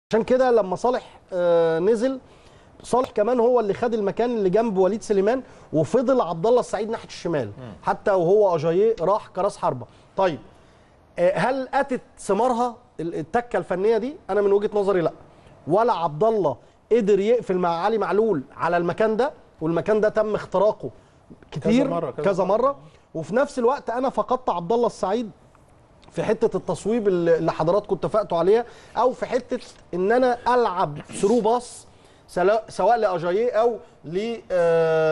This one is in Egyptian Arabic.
عشان كده لما صالح آه، نزل صالح كمان هو اللي خد المكان اللي جنب وليد سليمان وفضل عبد الله السعيد ناحيه الشمال حتى وهو اجاييه راح كراس حربه طيب آه، هل اتت ثمارها ال- التكه الفنيه دي انا من وجهه نظري لا ولا عبد الله قدر يقفل مع علي معلول على المكان ده والمكان ده تم اختراقه كتير كذا مرة، كذا كذا مره وفي نفس الوقت انا فقدت عبد الله السعيد في حته التصويب اللي اللي حضراتكم اتفقتوا عليها او في حته ان انا العب ثرو باص سلا- سواء لاجاييه او ل آه،